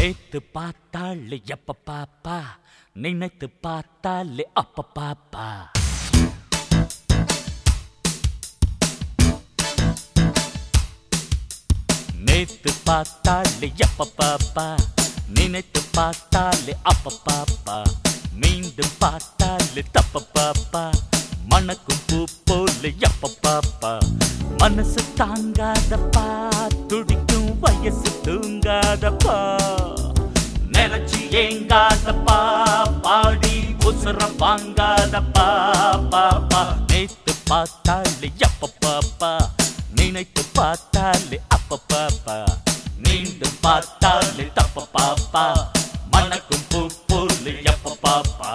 நேத்து பார்த்தாள் எப்ப பாப்பா நினைத்து பார்த்தாலே அப்ப பாப்பா நேத்து பார்த்தாலே எப்ப பாப்பா நினைத்து பார்த்தாலே அப்ப பாப்பா மீண்டும் பார்த்தாலே தப்ப பாப்பா மணக்கும் பூ போல எப்ப பாப்பா மனசு தாங்காதப்பா துடிக்கும் வயசு தூங்காதப்பா நினைச்சு ஏங்காதப்பா பாடி உசுர வாங்காதப்பா பாப்பா நேத்து பார்த்தாலே எப்ப பாப்பா நினைத்து பார்த்தாலே அப்ப பாப்பா மீண்டும் பார்த்தாலே தப்ப பாப்பா மணக்கும் பூ போல எப்ப பாப்பா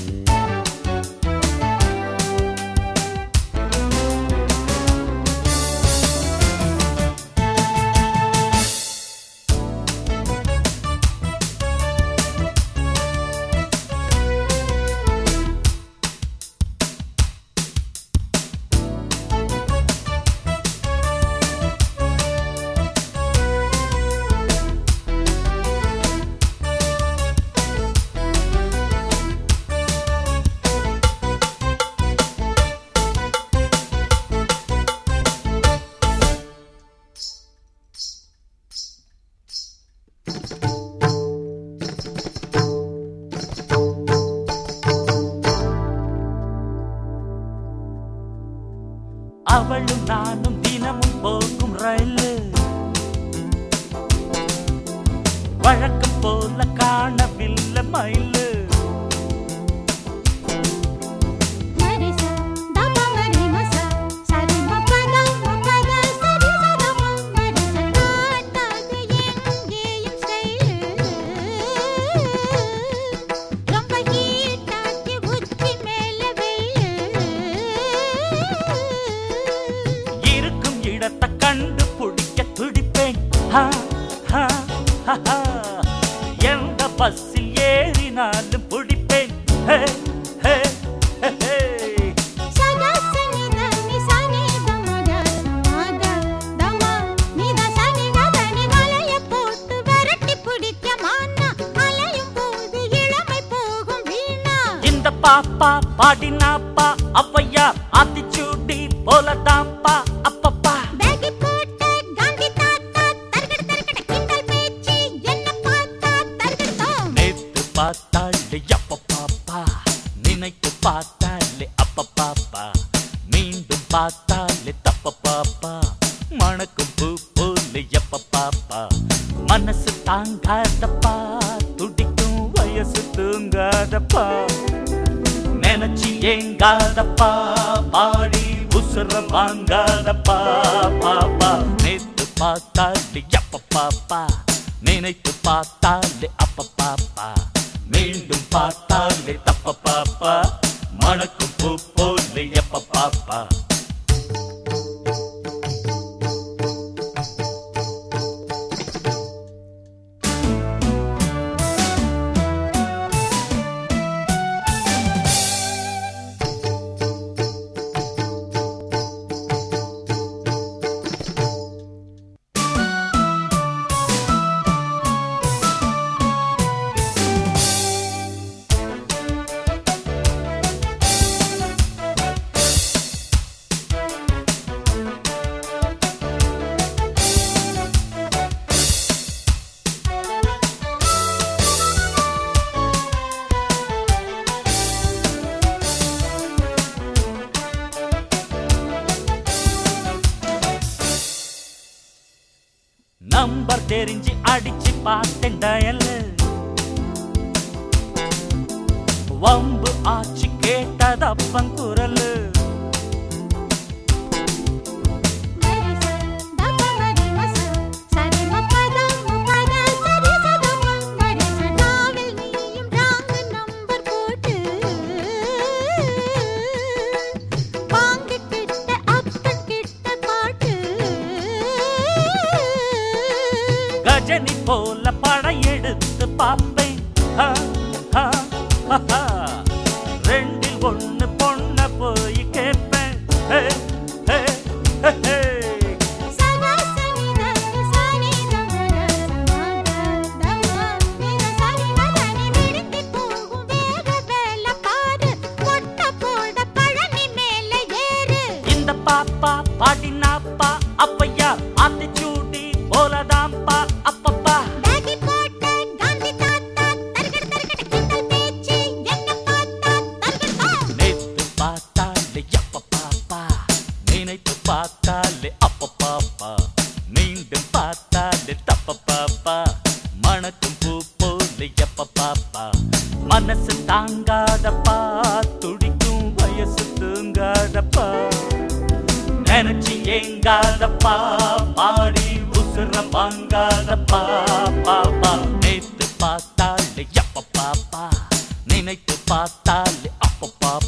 அவளும் நானும் தினமும் போகும் ரயிலு வழக்கம் போல காணவில்லை மயிலு மரிசா தப மரி மசா சரி மபத மபத சரி சதம மரிசா காட்டாது எங்கேயும் ஸ்டைல் ரொம்ப ஹீட்டாக்கி உச்சி மேல வெயில் இருக்கும் இடத்தை கண்டு பிடிக்க துடிப்பேன் ஹா, ஹா, ஹா, ஹா. எந்த பஸ்ஸில் ஏறினாலும் பிடிப்பேன் ஹே, ஹே, ஹே, ஹே. சதா சனித நிசானி தமத சமாத தம நித சனி கதனி வலைய போட்டு விரட்டி பிடிக்க மானா அலையும் போது இளமை போகும் வீணா இந்த பாப்பா பாடினாப்பா அவ்வையா ஆத்திச்சூடி போலதாப்பா அப்பப்பா பேகி போட்ட காந்தி தாத்தா தர்கட தர்கட கிண்டல் பேச்சு என்ன பார்த்தா தர்கடோம் நேத்து பார்த்தாலே அப்ப பாப்பா நினைத்து பார்த்தாலே அப்ப பாப்பா மீண்டும் பார்த்தாலே தப்ப பாப்பா மணக்கும் பூ போல எப்ப பாப்பா மனசு தாங்காதப்பா துடிக்கும் வயசு தூங்காதப்பா நினைச்சு ஏங்காதப்பா பாடி உசுர வாங்காதப்பா பாப்பா நேத்து பார்த்தாலே எப்ப பாப்பா நினைத்து பார்த்தாலே அப்ப பாப்பா மீண்டும் பார்த்தாலே தப்ப பாப்பா மணக்கும் பூ போல எப்ப பாப்பா நம்பர் தெரிஞ்சு அடிச்சு பார்த்தேன் டயல் வம்பு ஆச்சு கேட்டதப்பன் குரலு மரிசா தப மரி மசா சரி மபத மபத சரி சதம மரிசா நாவில் நீயும் ராங் நம்பர் போட்டு வாங்க கிட்ட அப்பன் கிட்ட பாட்டு கஜனி போல படையெடுத்து பார்ப்பேன் ஹா, ஹா, ஹா, ஹா. ரெண்டில் ஒண்ணு பொண்ண போய் கேட்பேன் ஹே, ஹே, ஹே, ஹே. சதா சனித நிசானி தமத சமாத தம பாப்பா மணக்கும் பூ போல எப்ப பாப்பா மனசு தாங்காதப்பா துடிக்கும் வயசு தூங்காதப்பா நினைச்சு ஏங்காதப்பா பாடி உசுர வாங்காதப்பா பாப்பா நேத்து பார்த்தாலே எப்ப பாப்பா நினைத்து பார்த்தாலே அப்ப பாப்பா